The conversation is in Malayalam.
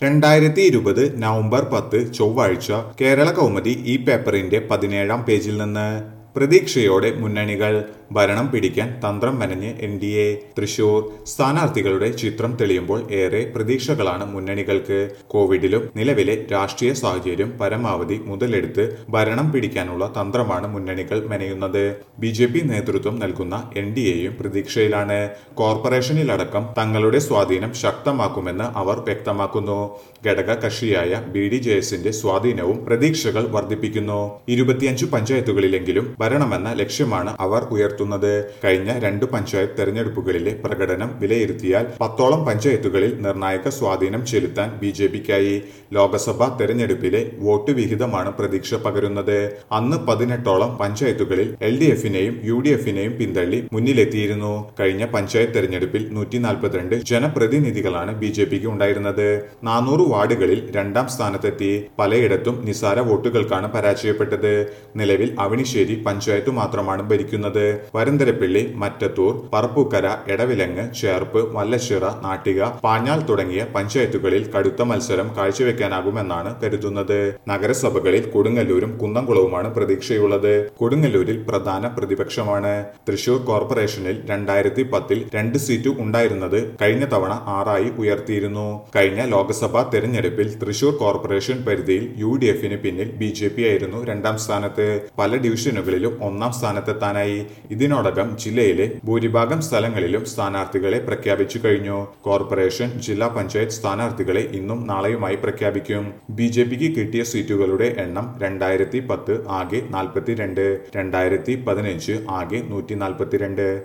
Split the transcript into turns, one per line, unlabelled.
രണ്ടായിരത്തി ഇരുപത് നവംബർ പത്ത് ചൊവ്വാഴ്ച കേരള കൗമുദി ഈ പേപ്പറിന്റെ പതിനേഴാം പേജിൽ നിന്ന് പ്രതീക്ഷയോടെ മുന്നണികൾ ഭരണം പിടിക്കാൻ തന്ത്രം മെനഞ്ഞ് എൻ ഡി എ തൃശൂർ സ്ഥാനാർത്ഥികളുടെ ചിത്രം തെളിയുമ്പോൾ ഏറെ പ്രതീക്ഷകളാണ് മുന്നണികൾക്ക് കോവിഡിലും നിലവിലെ രാഷ്ട്രീയ സാഹചര്യം പരമാവധി മുതലെടുത്ത് ഭരണം പിടിക്കാനുള്ള തന്ത്രമാണ് മുന്നണികൾ മെനയുന്നത് ബി ജെ പി നേതൃത്വം നൽകുന്ന എൻ ഡി എയും പ്രതീക്ഷയിലാണ് കോർപ്പറേഷനിലടക്കം തങ്ങളുടെ സ്വാധീനം ശക്തമാക്കുമെന്ന് അവർ വ്യക്തമാക്കുന്നു ഘടക കക്ഷിയായ ബി ഡി ജെ എസിന്റെ സ്വാധീനവും പ്രതീക്ഷകൾ വർദ്ധിപ്പിക്കുന്നു ഇരുപത്തിയഞ്ചു പഞ്ചായത്തുകളിലെങ്കിലും ഭരണമെന്ന ലക്ഷ്യമാണ് അവർ ഉയർത്തുന്നത് കഴിഞ്ഞ രണ്ട് പഞ്ചായത്ത് തെരഞ്ഞെടുപ്പുകളിലെ പ്രകടനം വിലയിരുത്തിയാൽ പത്തോളം പഞ്ചായത്തുകളിൽ നിർണായക സ്വാധീനം ചെലുത്താൻ ബി ജെ പിക്കായി ലോക്സഭാ തെരഞ്ഞെടുപ്പിലെ വോട്ട് വിഹിതമാണ് പ്രതീക്ഷ പകരുന്നത് അന്ന് പതിനെട്ടോളം പഞ്ചായത്തുകളിൽ എൽ ഡി എഫിനെയും യു ഡി എഫിനെയും പിന്തള്ളി മുന്നിലെത്തിയിരുന്നു കഴിഞ്ഞ പഞ്ചായത്ത് തെരഞ്ഞെടുപ്പിൽ നൂറ്റി നാൽപ്പത്തിരണ്ട് ജനപ്രതിനിധികളാണ് ബി ജെ പിക്ക് ഉണ്ടായിരുന്നത് നാനൂറ് വാർഡുകളിൽ രണ്ടാം സ്ഥാനത്തെത്തി പലയിടത്തും നിസാര വോട്ടുകൾക്കാണ് പരാജയപ്പെട്ടത് നിലവിൽ അവണിശ്ശേരി പഞ്ചായത്ത് മാത്രമാണ് ഭരിക്കുന്നത് വരന്തരപ്പിള്ളി മറ്റത്തൂർ പറപ്പൂക്കര എടവിലങ്ങ് ചേർപ്പ് വല്ലശ്ശിറ നാട്ടിക പാഞ്ഞാൾ തുടങ്ങിയ പഞ്ചായത്തുകളിൽ കടുത്ത മത്സരം കാഴ്ചവെക്കാനാകുമെന്നാണ് കരുതുന്നത് നഗരസഭകളിൽ കൊടുങ്ങല്ലൂരും കുന്നംകുളവുമാണ് പ്രതീക്ഷയുള്ളത് കൊടുങ്ങല്ലൂരിൽ പ്രധാന പ്രതിപക്ഷമാണ് തൃശൂർ കോർപ്പറേഷനിൽ രണ്ടായിരത്തി പത്തിൽ രണ്ട് സീറ്റ് ഉണ്ടായിരുന്നത് കഴിഞ്ഞ തവണ ആറായി ഉയർത്തിയിരുന്നു കഴിഞ്ഞ ലോക്സഭാ തെരഞ്ഞെടുപ്പിൽ തൃശൂർ കോർപ്പറേഷൻ പരിധിയിൽ യു ഡി എഫിന് പിന്നിൽ ബി ജെ പി ആയിരുന്നു രണ്ടാം സ്ഥാനത്ത് പല ഡിവിഷനുകളിലും ഒന്നാം സ്ഥാനത്തെത്താനായി ഇതിനോടകം ജില്ലയിലെ ഭൂരിഭാഗം സ്ഥലങ്ങളിലും സ്ഥാനാർത്ഥികളെ പ്രഖ്യാപിച്ചു കഴിഞ്ഞു കോർപ്പറേഷൻ ജില്ലാ പഞ്ചായത്ത് സ്ഥാനാർത്ഥികളെ ഇന്നും നാളെയുമായി പ്രഖ്യാപിക്കും ബി ജെ പിക്ക് കിട്ടിയ സീറ്റുകളുടെ എണ്ണം രണ്ടായിരത്തി പത്ത് ആകെ നാൽപ്പത്തിരണ്ട് രണ്ടായിരത്തി പതിനഞ്ച് ആകെ നൂറ്റി നാൽപ്പത്തിരണ്ട്